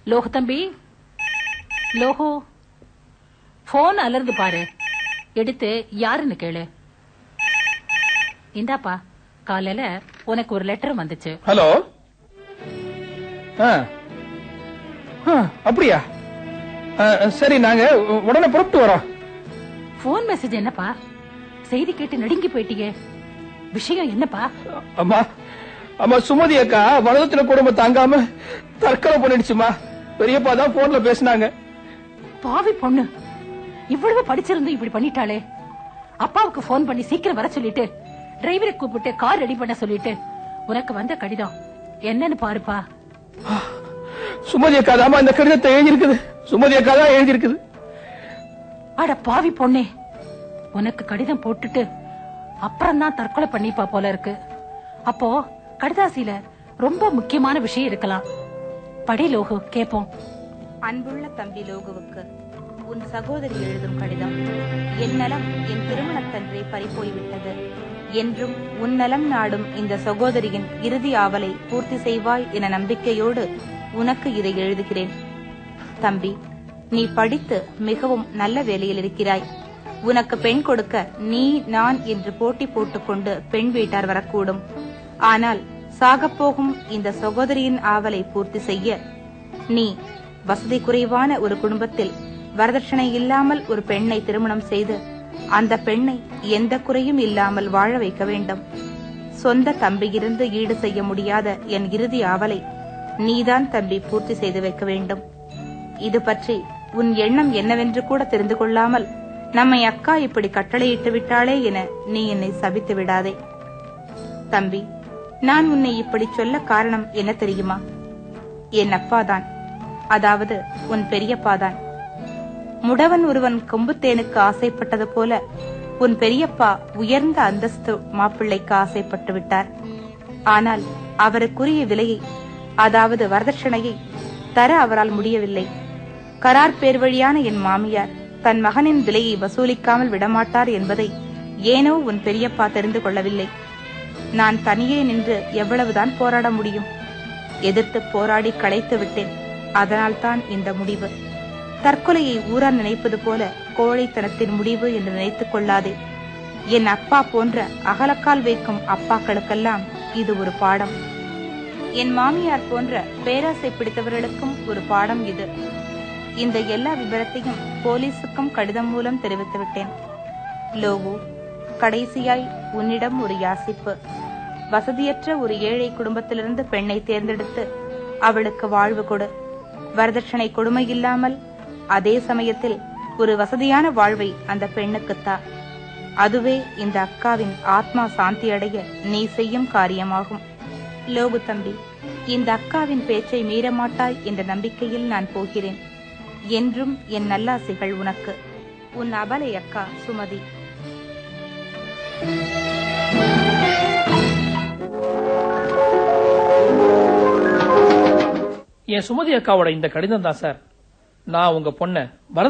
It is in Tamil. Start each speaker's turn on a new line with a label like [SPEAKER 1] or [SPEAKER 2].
[SPEAKER 1] லோகு தம்பி லோகு போன் அலர்ந்து பாரு எடுத்து யாருன்னு கேளு இந்தாப்பா காலையில உனக்கு ஒரு லெட்டர் வந்துச்சு
[SPEAKER 2] ஹலோ ஆ. ஆ, அப்படியா ஆ, சரி நாங்க உ- உடனே புறப்பட்டு வரோம்
[SPEAKER 1] போன் மெசேஜ் என்னப்பா செய்தி கேட்டு நடுங்கி போயிட்டீங்க விஷயம் என்னப்பா
[SPEAKER 2] அம்மா அம்மா சுமதி அக்கா வலதத்துல குடும்பம் தாங்காம தற்கொலை பண்ணிடுச்சுமா பெரியப்பா தான் போன்ல பேசினாங்க
[SPEAKER 1] பாவி பொண்ணு இவ்வளவு படிச்சிருந்து இப்படி பண்ணிட்டாளே அப்பாவுக்கு போன் பண்ணி சீக்கிரம் வர சொல்லிட்டு டிரைவரை கூப்பிட்டு கார் ரெடி பண்ண சொல்லிட்டு உனக்கு வந்த கடிதம் என்னன்னு பாருப்பா
[SPEAKER 2] சுமதி அக்கா தாமா இந்த கடிதத்தை எழுதியிருக்குது சுமதி அக்கா தான் எழுதியிருக்குது
[SPEAKER 1] அட பாவி பொண்ணே உனக்கு கடிதம் போட்டுட்டு அப்புறம் தான் தற்கொலை பண்ணிப்பா போல இருக்கு அப்போ கடிதாசியில ரொம்ப முக்கியமான விஷயம் இருக்கலாம் படி லோகு கேப்போம்
[SPEAKER 3] அன்புள்ள தம்பி லோகுவுக்கு உன் சகோதரி எழுதும் கடிதம் என் நலம் என் திருமணத்தன்றே பறிப்போய்விட்டது என்றும் உன் நலம் நாடும் இந்த சகோதரியின் இறுதி ஆவலை பூர்த்தி செய்வாய் என நம்பிக்கையோடு உனக்கு இதை எழுதுகிறேன் தம்பி நீ படித்து மிகவும் நல்ல வேலையில் இருக்கிறாய் உனக்கு பெண் கொடுக்க நீ நான் என்று போட்டி போட்டுக்கொண்டு பெண் வீட்டார் வரக்கூடும் ஆனால் சாகப்போகும் இந்த சகோதரியின் ஆவலை பூர்த்தி செய்ய நீ வசதி குறைவான ஒரு குடும்பத்தில் வரதட்சணை இல்லாமல் ஒரு பெண்ணை திருமணம் செய்து அந்த பெண்ணை எந்த குறையும் இல்லாமல் வாழ வைக்க வேண்டும் சொந்த தம்பியிருந்து ஈடு செய்ய முடியாத என் இறுதி ஆவலை நீதான் தம்பி பூர்த்தி செய்து வைக்க வேண்டும் இது பற்றி உன் எண்ணம் என்னவென்று கூட தெரிந்து கொள்ளாமல் நம்மை அக்கா இப்படி கட்டளையிட்டு விட்டாளே என நீ என்னை சபித்து விடாதே தம்பி நான் உன்னை இப்படி சொல்ல காரணம் என்ன தெரியுமா என் அப்பாதான் அதாவது உன் பெரியப்பாதான் முடவன் ஒருவன் கொம்புத்தேனுக்கு ஆசைப்பட்டது போல உன் பெரியப்பா உயர்ந்த அந்தஸ்து மாப்பிள்ளைக்கு ஆசைப்பட்டு விட்டார் ஆனால் அவருக்குரிய விலையை அதாவது வரதட்சணையை தர அவரால் முடியவில்லை கரார் பேர் வழியான என் மாமியார் தன் மகனின் விலையை வசூலிக்காமல் விடமாட்டார் என்பதை ஏனோ உன் பெரியப்பா தெரிந்து கொள்ளவில்லை நான் தனியே நின்று எவ்வளவுதான் போராட முடியும் எதிர்த்து போராடி களைத்து விட்டேன் அதனால்தான் இந்த முடிவு தற்கொலையை ஊரார் நினைப்பது போல கோழைத்தனத்தின் முடிவு என்று நினைத்துக் கொள்ளாதே என் அப்பா போன்ற அகலக்கால் வைக்கும் அப்பாக்களுக்கெல்லாம் இது ஒரு பாடம் என் மாமியார் போன்ற பேராசை பிடித்தவர்களுக்கும் ஒரு பாடம் இது இந்த எல்லா விவரத்தையும் போலீசுக்கும் கடிதம் மூலம் தெரிவித்து விட்டேன் லோகு கடைசியாய் உன்னிடம் ஒரு யாசிப்பு வசதியற்ற ஒரு ஏழை குடும்பத்திலிருந்து பெண்ணை தேர்ந்தெடுத்து அவளுக்கு வாழ்வு கொடு வரதட்சணை கொடுமை இல்லாமல் அதே சமயத்தில் ஒரு வசதியான வாழ்வை அந்த பெண்ணுக்குத்தா அதுவே இந்த அக்காவின் ஆத்மா சாந்தி அடைய நீ செய்யும் காரியமாகும் லோகு தம்பி இந்த அக்காவின் பேச்சை மீறமாட்டாய் என்ற நம்பிக்கையில் நான் போகிறேன் என்றும் என் நல்லாசைகள் உனக்கு உன் அபலை அக்கா சுமதி
[SPEAKER 2] என் சுமதி அக்காவோட இந்த கடிதம் தான் சார் நான் உங்க பொண்ண